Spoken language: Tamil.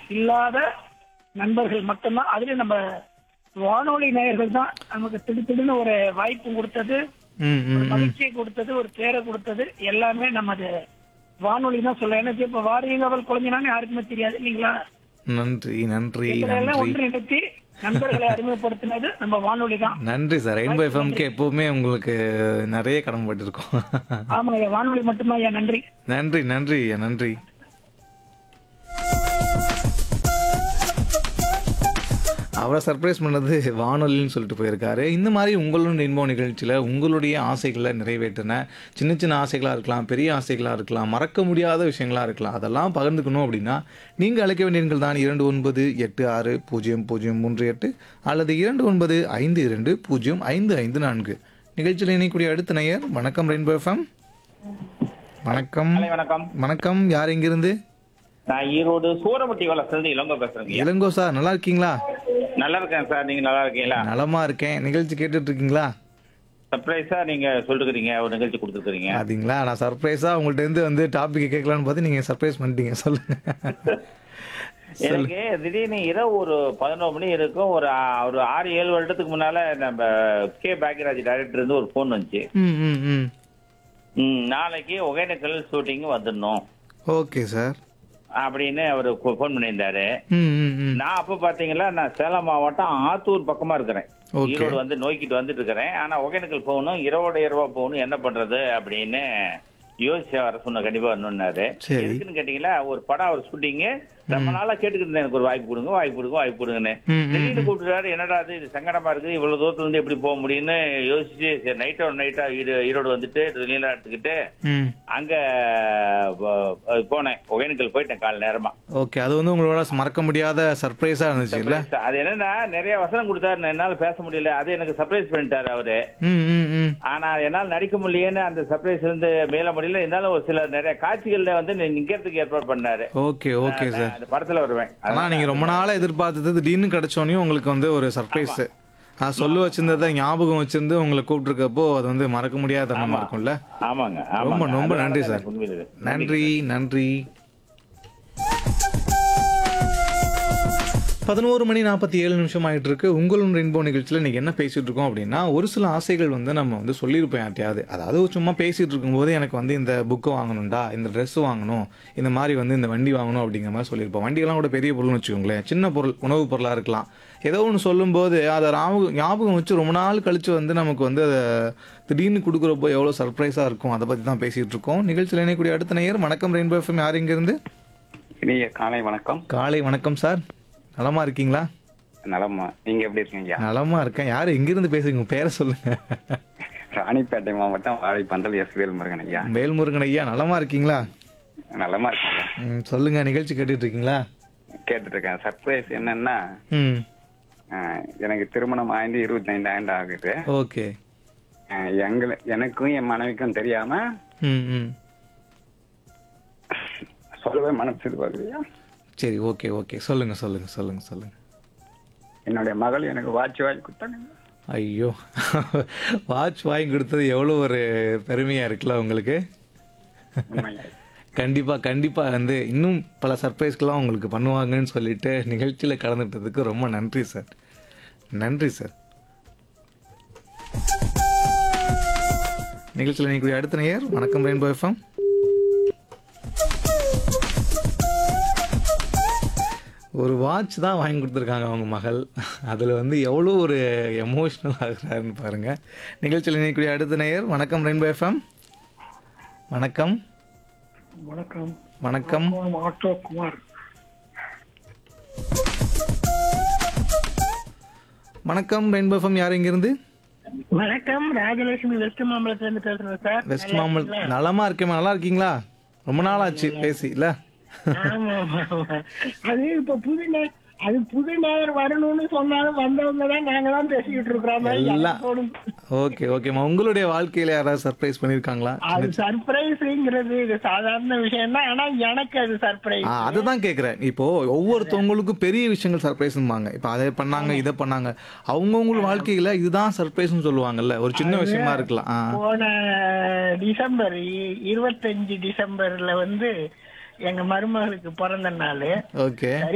இல்லாத நண்பர்கள் மட்டும்தான் அதுலயும் நம்ம வானொலி நேயர்கள் தான் நமக்கு திடுத்திடுன்னு ஒரு வாய்ப்பு கொடுத்தது ம் ம் ஒரு ம் மகிழ்ச்சியை கொடுத்தது ஒரு பேரை கொடுத்தது எல்லாமே நமது வானொலி தான் சொல்ல எனக்கு இப்ப வாரியங்கவல் குழந்தைனாலும் யாருக்குமே தெரியாது இல்லைங்களா நன்றி நன்றி எங்களை எல்லாம் நன்றி ஒன்றிணைத்து நண்பர்களை அறிமுகப்படுத்தினது நம்ம வானொலி தான் நன்றி சார் ரெயின்போ எஃப்எம்க்கு எப்பவுமே உங்களுக்கு நிறைய கடமைப்பட்டிருக்கோம் ஆமாங்க ஐயா, வானொலி மட்டுமா ஐயா நன்றி நன்றி நன்றி ஐயா, நன்றி அவரை சர்ப்ரைஸ் பண்ணது வானொலின்னு சொல்லிட்டு போயிருக்காரு இந்த மாதிரி உங்களுடைய இன்போ நிகழ்ச்சியில் உங்களுடைய ஆசைகளை நிறைவேற்றின சின்ன சின்ன ஆசைகளாக இருக்கலாம் பெரிய ஆசைகளாக இருக்கலாம் மறக்க முடியாத விஷயங்களாக இருக்கலாம் அதெல்லாம் பகிர்ந்துக்கணும் அப்படின்னா நீங்கள் அழைக்க வேண்டிய எண்கள் தான் இரண்டு ஒன்பது எட்டு ஆறு பூஜ்ஜியம் பூஜ்ஜியம் மூன்று எட்டு அல்லது இரண்டு ஒன்பது ஐந்து இரண்டு பூஜ்ஜியம் ஐந்து ஐந்து நான்கு நிகழ்ச்சியில் இணையக்கூடிய அடுத்த நேயர் வணக்கம் ரெயின்போ எஃப்எம் வணக்கம் காலை வணக்கம் வணக்கம் யார் எங்கிருந்து நான் ஈரோடு சூரமட்டி வளர்ந்து இளங்கோ பேசுறேங்க இளங்கோ சார் நல்லா இருக்கீங்களா நல்லா இருக்கேன் சார் நீங்க நல்லா இருக்கீங்களா நலமா இருக்கேன் நிகழ்ச்சி கேட்டுட்டு இருக்கீங்களா சர்ப்ரைஸா நீங்க சொல்லிருக்கீங்க ஒரு நிகழ்ச்சி கொடுத்துருக்கீங்க அப்படிங்களா நான் சர்ப்ரைஸா உங்கள்ட்ட இருந்து வந்து டாபிக் கேட்கலான்னு பார்த்து நீங்க சர்ப்ரைஸ் பண்ணிட்டீங்க சொல்லுங்க எனக்கு திடீர்னு இரவு ஒரு பதினோரு மணி இருக்கும் ஒரு ஆ- ஒரு ஆறு ஏழு வருடத்துக்கு முன்னால நம்ம கே பாக்யராஜ் டைரக்டர் இருந்து ஒரு ஃபோன் வந்துச்சு ம் ம் ம் ம், நாளைக்கு ஒகேனக்கல் ஷூட்டிங் வந்துடணும் ஓகே சார் அப்படின்னு அவர் ஃபோன் பண்ணியிருந்தாரு ம் ம் ம் நான் அப்ப பாத்தீங்களா நான் சேலம் மாவட்டம் ஆத்தூர் பக்கமா இருக்கிறேன் Okay. ஈரோடு வந்து நோக்கிட்டு வந்துட்டு இருக்கிறேன் ஆனா ஒகேனக்கல் போகணும் இரவோட இரவா போகணும் என்ன பண்றது அப்படின்னு யோசிச்சு வர சொன்ன கண்டிப்பா வரணும்னாரு சரி. எதுக்குன்னு கேட்டீங்களா ஒரு படம் அவர் ஷூட்டிங் ரொம்ப நாளா கேட்டுக்கிட்டு இருந்தேன் எனக்கு ஒரு வாய்ப்பு கொடுங்க வாய்ப்பு கொடுங்க வாய்ப்பு கொடுங்கன்னு ம், ம், திடீர்னு கூப்பிட்டுறாரு என்னடா இது இது சங்கடமா இருக்குது இவ்வளவு தூரத்துல இருந்து எப்படி போக முடியும்னு யோசிச்சு சரி நைட்டோட நைட்டா ஈரோடு வந்துட்டு துணியெல்லாம் எடுத்துக்கிட்டு ம் அங்க அஹ், போனேன் ஒகேனக்கல் போயிட்டேன் கால நேரமா ஓகே அது வந்து உங்களோட மறக்க முடியாத சர்ப்ரைஸா இருந்துச்சு இல்ல அது என்னன்னா நிறைய வசனம் கொடுத்தாரு நான் என்னால பேச முடியல அது எனக்கு சர்ப்ரைஸ் பண்ணிட்டாரு அவரு ம் ம் ம் ஆனா என்னால நடிக்க முடியலன்னு அந்த சர்ப்ரைஸ் இருந்து மேல முடியல இருந்தாலும் ஒரு சில நிறைய காட்சிகள்ல வந்து நி- நிக்கிறதுக்கு ஏற்பாடு பண்ணாரு ஓகே ஓகே நான் சார் அந்த படத்துல வருவேன் ஆனா நீங்க ரொம்ப நாளா எதிர்பார்த்தது திடீர்னு கிடைச்சோனையும் உங்களுக்கு வந்து ஒரு சர்ப்ரைஸ் நான் சொல்ல வச்சிருந்ததை ஞாபகம் வச்சிருந்து உங்களை கூப்பிட்டுருக்கப்போ அது வந்து மறக்க முடியாத தருணமா இருக்கும்ல ஆமாங்க ரொம்ப ஆமாங்க ரொம்ப அதனால நன்றி தான் சார் எனக்கு உண்மையிலே இது. நன்றி நன்றி பதினோரு மணி நாற்பத்தி ஏழு நிமிஷம் ஆயிட்டு இருக்கு உங்களும் ரெயின்போ நிகழ்ச்சியில் இன்னைக்கு என்ன பேசிட்டு இருக்கோம் அப்படின்னா ஒரு சில ஆசைகள் வந்து நம்ம வந்து சொல்லியிருப்போம் யார்ட்டையாவது அதாவது சும்மா பேசிட்டு இருக்கும்போது எனக்கு வந்து இந்த புக்கு வாங்கணும்டா இந்த Dress வாங்கணும் இந்த மாதிரி வந்து இந்த வண்டி வாங்கணும் அப்படிங்கிற மாதிரி சொல்லியிருப்போம் வண்டியெல்லாம் கூட பெரிய பொருள்னு வச்சுக்கோங்களேன் சின்ன பொருள் உணவுப் பொருளாக இருக்கலாம் ஏதோ ஒன்று சொல்லும்போது அதை ஞாபகம் ஞாபகம் வச்சு ரொம்ப நாள் கழிச்சு வந்து நமக்கு வந்து அதை திடீர்னு கொடுக்குறப்போ எவ்வளோ சர்ப்ரைஸாக இருக்கும் அதை பற்றி தான் பேசிகிட்டு இருக்கோம் நிகழ்ச்சியில் இணையக்கூடிய அடுத்த நேயர் வணக்கம் ரெயின்போ எஃப்எம் யார் இருந்து இனிய காலை வணக்கம் காலை வணக்கம் சார் நலமா இருக்கீங்களா நலமா நீங்க எப்படி இருக்கீங்க நலமா இருக்கேன் யார் எங்கிருந்து பேசுறீங்க உங்க பேரை சொல்லுங்க ராணிப்பேட்டை மாவட்டம் வாழைப்பந்தல் எஸ் வேல்முருகன் ஐயா வேல்முருகன் ஐயா நலமா இருக்கீங்களா நலமா இருக்கீங்க ம், சொல்லுங்க நிகழ்ச்சி கேட்டுட்டு இருக்கீங்களா கேட்டுட்டு இருக்கேன் சர்ப்ரைஸ் என்னன்னா ம் அஹ், எனக்கு திருமணம் ஆயிருந்து இருபத்தைந்து ஆண்டு ஆகுது ஓகே அஹ், எங்கள எனக்கும் என் மனைவிக்கும் தெரியாம ம் ம் சொல்லவே மனசு வருது சரி ஓகே ஓகே சொல்லுங்க சொல்லுங்க சொல்லுங்க சொல்லுங்க என்னுடைய மகள் எனக்கு வாட்ச் வாங்கி கொடுத்தாங்க ஐயோ வாட்ச் வாங்கி கொடுத்தது எவ்வளோ ஒரு பெருமையா இருக்குல்ல உங்களுக்கு உண்மையா. கண்டிப்பா கண்டிப்பா வந்து இன்னும் பல சர்ப்ரைஸ்க்கெல்லாம் உங்களுக்கு பண்ணுவாங்கன்னு சொல்லிட்டு நிகழ்ச்சியில கலந்துட்டதுக்கு ரொம்ப நன்றி சார் நன்றி சார் நிகழ்ச்சியில் நீக்கூடிய அடுத்த நேயர் வணக்கம் ரெயின்போ எஃப்எம் ஒரு வாட்ச் தான் வாங்கி கொடுத்துருக்காங்க அவங்க மகள் அதில் வந்து எவ்வளோ ஒரு எமோஷ்னல் ஆகுறாருன்னு பாருங்க நிகழ்ச்சியில் நீக்கூடிய அடுத்த நேயர் வணக்கம் ரெயின்போ எஃப்எம் வணக்கம் வணக்கம் வணக்கம் ஆட்டோ குமார் வணக்கம் ரெயின்போ எஃப்எம் யார் இங்கிருந்து வணக்கம் ராஜலட்சுமி வெஸ்ட் மாம்பலத்துல இருந்து பேசுறேன் சார் வெஸ்ட் மாமல் நலமா இருக்கேம்மா நல்லா இருக்கீங்களா ரொம்ப நாள் ஆச்சு பேசி இல்ல ஆமா ஆமா, ஆமா. அது இப்ப புது நே- அது புது நேயர் வரணும்னு சொன்னாலும் வந்தவங்க தான் நாங்க தான் பேசிக்கிட்டு இருக்கிறோம் எல்லாம் ஓகே ஓகேம்மா உங்களுடைய வாழ்க்கையில யாராவது சர்ப்ரைஸ் பண்ணிருக்காங்களா அது சர்ப்ரைஸ்ங்கிறது இது சாதாரண விஷயம் தான் ஆனா எனக்கு அது சர்ப்ரைஸ் ஆ அதுதான் கேக்குறேன் இப்போ ஒவ்வொருத்தவங்களுக்கும் பெரிய விஷயங்கள் சர்ப்ரைஸ்ம்பாங்க இப்போ அதை பண்ணாங்க இதை பண்ணாங்க அவங்கவுங்க வாழ்க்கையில இதுதான் சர்ப்ரைஸ்னு சொல்லுவாங்கல்ல ஒரு சின்ன விஷயமா இருக்கலாம் ஆ போன டிசம்பர் இ- இருபத்தஞ்சு டிசம்பர்ல வந்து எங்க மருமகளுக்கு பிறந்த நாள் ஓகே சரி